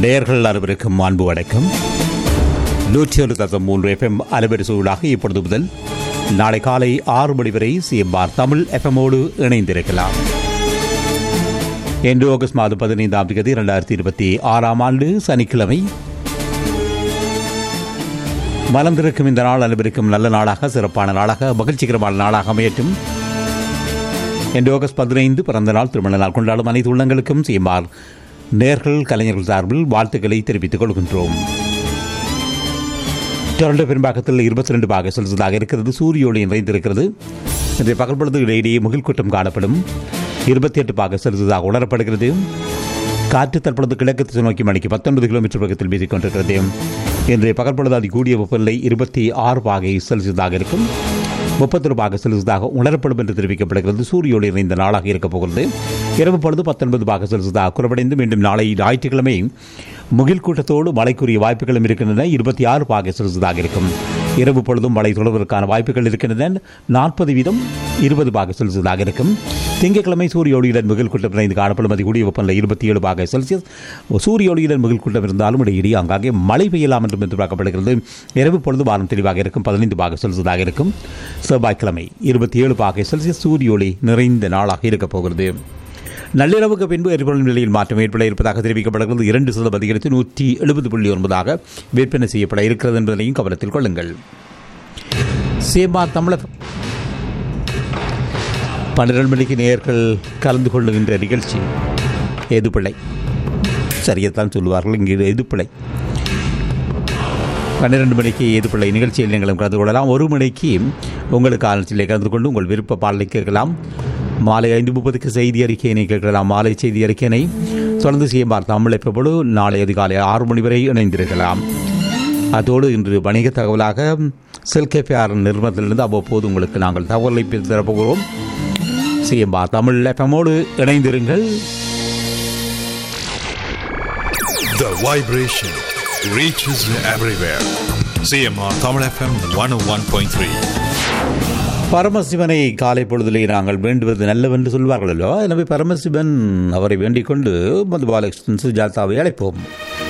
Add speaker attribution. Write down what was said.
Speaker 1: நேயர்கள் அனைவருக்கும் அன்பு வணக்கம் நூற்றி ஒன்று தசம் மூன்று எஃப்எம் அலைவரிசைகளாக இப்பொழுது முதல் நாளை காலை ஆறு மணி வரை சிஎம்ஆர் தமிழ் எஃப்எம்மோடு இணைந்திருக்கலாம் இன்று ஆகஸ்ட் மாதம் பதினைந்தாம் தேதி இரண்டாயிரத்தி இருபத்தி ஆறாம் ஆண்டு சனிக்கிழமை மலர்ந்திருக்கும் இந்த நாள் அனைவருக்கும் நல்ல நாளாக சிறப்பான நாளாக மகிழ்ச்சிகரமான நாளாக அமையட்டும் இன்று ஆகஸ்ட் பதினைந்து பிறந்த நாள் திருமண நாள் கொண்டாடும் அனைத்து உள்ளங்களுக்கும் சீமார் நேர்கள் கலைஞர்கள் சார்பில் வாழ்த்துக்களை தெரிவித்துக் கொள்கின்றோம் டொரண்டோ பெரும்பாக்கத்தில் இருபத்தி ரெண்டு பாக செல்சியஸாக இருக்கிறது சூரிய ஒளி நிறைந்திருக்கிறது இன்றைய பகல் பொழுது இடையிடையே முகில் கூட்டம் காணப்படும் இருபத்தி எட்டு பாக செல்சியஸாக உணரப்படுகிறது காற்று தற்பொழுது கிழக்கு திசை நோக்கி மணிக்கு பத்தொன்பது கிலோமீட்டர் வேகத்தில் வீசிக் கொண்டிருக்கிறது இன்றைய பகல் பொழுது அதி கூடிய வெப்பநிலை இருபத்தி ஆறு பாகை செல்சியஸாக இருக்கும் முப்பத்தொரு பாக செல்சியஸாக உணரப்படும் என்று தெரிவிக்கப்படுகிறது சூரிய ஒளி நிறைந்த நாளாக இருக்கப் போகிறது இரவு பொழுது பத்தொன்பது பாக செல்சியஸாக குறைவடைந்து மீண்டும் நாளை ஞாயிற்றுக்கிழமை முகில் கூட்டத்தோடு மழைக்குரிய வாய்ப்புகளும் இருக்கின்றன இருபத்தி ஆறு பாக செல்சியஸாக இருக்கும் இரவு பொழுதும் மழை தொடர்வதற்கான வாய்ப்புகள் இருக்கின்றன நாற்பது வீதம் இருபது பாக செல்சியஸாக இருக்கும் திங்கட்கிழமை சூரிய ஒளியுடன் முகில் கூட்டம் நிறைந்து காணப்படும் அது கூடிய வெப்பநிலை இருபத்தி ஏழு பாக செல்சியஸ் சூரிய ஒளியுடன் முகில் கூட்டம் இருந்தாலும் இடையிடையே அங்காங்கே மழை பெய்யலாம் என்றும் எதிர்பார்க்கப்படுகிறது இரவு பொழுது வானம் தெளிவாக இருக்கும் பதினைந்து பாக செல்சியஸாக இருக்கும் செவ்வாய்க்கிழமை இருபத்தி ஏழு பாக செல்சியஸ் சூரிய ஒளி நிறைந்த நாளாக இருக்கப் போகிறது நள்ளிரவுக்கு பின்பு எரிபொருள் நிலையில் மாற்றம் ஏற்பட இருப்பதாக தெரிவிக்கப்படுகிறது இரண்டு சதம் அதிகரித்து நூற்றி எழுபது புள்ளி ஒன்பதாக விற்பனை செய்யப்பட இருக்கிறது என்பதனையும் கவனத்தில் கொள்ளுங்கள் சேமா தமிழர் பன்னிரண்டு மணிக்கு நேயர்கள் கலந்து கொள்ளுகின்ற நிகழ்ச்சி எதுப்பிள்ளை சரியத்தான் சொல்லுவார்கள் இங்கு எதுப்பிள்ளை பன்னிரண்டு மணிக்கு எதுப்பிள்ளை நிகழ்ச்சியில் நீங்களும் கலந்து கொள்ளலாம் ஒரு மணிக்கு உங்களுக்கு ஆலோசனையில் கலந்து கொண்டு உங்கள் விருப்ப பாடலை கேட்கலாம் மாலை ஐந்து முப்பதுக்கு செய்தி அறிக்கையினை கேட்கலாம் மாலை செய்தி அறிக்கையினை தொடர்ந்து சிஎம்ஆர் தமிழ் எப்போது நாளை அதிகாலை ஆறு மணி வரை இணைந்திருக்கலாம் அதோடு இன்று வணிக தகவலாக செல்கேபிஆர் நிறுவனத்திலிருந்து அவ்வப்போது உங்களுக்கு நாங்கள் தகவலை தரப்போகிறோம் சிஎம்ஆர் தமிழ் எஃப்எம்மோடு இணைந்திருங்கள்
Speaker 2: The vibration reaches everywhere. CMR Tamil FM 101.3.
Speaker 1: பரமசிவனை காலை பொழுதிலே நாங்கள் வேண்டுவது நல்லவென்று சொல்வார்களோ எனவே பரமசிவன் அவரை வேண்டிக் கொண்டு மது பாலகிருஷ்ணன் சுஜாதாவை அழைப்போம்